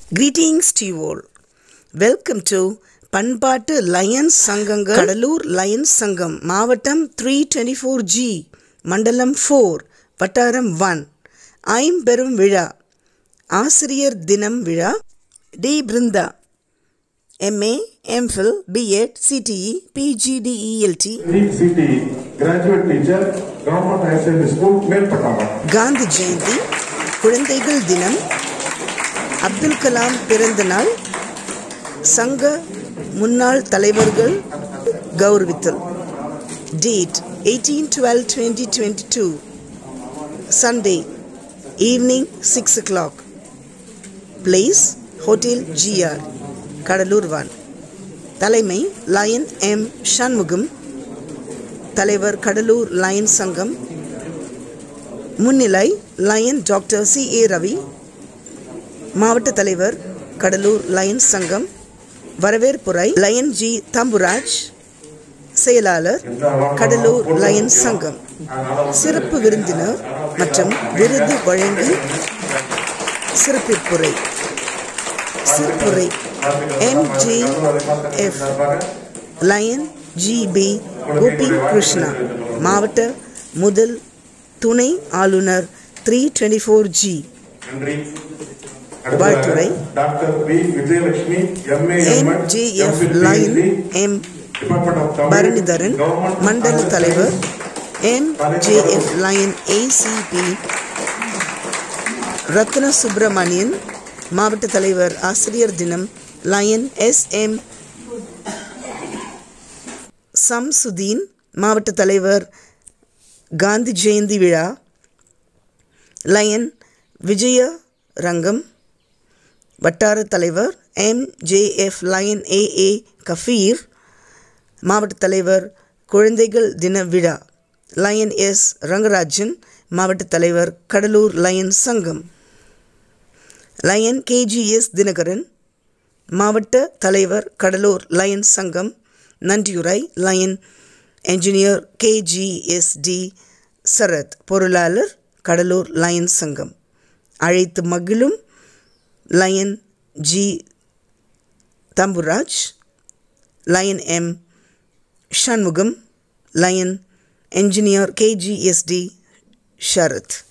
Greetings to you all. Welcome to பண்பாட்டு lions சங்கங்கள் Cuddalore lions சங்கம் மாவட்டம் த்ரீ டுவெண்ட்டி ஃபோர் ஜி மண்டலம் ஃபோர் வட்டாரம் ஒன் ஐம்பெரும் விழா ஆசிரியர் தினம் விழா D Brinda MA MPhil BEd CTE PGDELT CTE, graduate teacher, Government Higher Secondary School, Melpattaman Gandhi Jayanti குழந்தைகள் தினம் அப்துல் கலாம் பிறந்த நாள் சங்க முன்னாள் தலைவர்கள் கௌரவித்தல் date eighteen twelve twenty twenty two Sunday evening six o'clock place hotel GR Cuddalore one தலைமை லயன் எம் ஷண்முகம் தலைவர் கடலூர் லயன் சங்கம் முன்னிலை lion doctor C A Ravi மாவட்ட தலைவர் கடலூர் லயன் சங்கம் வரவேற்புரை லயன் ஜி தம்புராஜ் செயலாளர் கடலூர் லயன் சங்கம் சிறப்பு விருந்தினர் மற்றும் விருது வழங்கி சிறப்பிப்புரை சிறப்புரை M G F lion GP Gopi Krishna மாவட்ட முதல் துணை ஆளுநர் த்ரீ டுவெண்ட்டி ஃபோர் ஜி நன்றி வாழ்த்துரை. Doctor P Vijayalakshmi MA NGF lion M Bharanidharan மண்டல தலைவர் MJF lion ACP Ratna Subramanian மாவட்ட தலைவர் ஆசிரியர் தினம் லயன் எஸ் எம் சம்சுதீன் மாவட்ட தலைவர் காந்தி ஜெயந்தி விழா லயன் விஜய ரங்கம் வட்டார தலைவர் M JF lion AA Kafeer மாவட்ட தலைவர் குழந்தைகள் தின விழா லயன் எஸ் ரங்கராஜன் மாவட்ட தலைவர் கடலூர் லயன் சங்கம் லயன் கேஜிஎஸ் தினகரன் மாவட்ட தலைவர் கடலூர் லயன் சங்கம் நன்றியுரை லயன் என்ஜினியர் கேஜிஎஸ்டி சரத் பொருளாளர் கடலூர் லயன் சங்கம் அழைத்து மகிழும் lion G Thamburaj lion M Shanmugam lion engineer KGST Sharad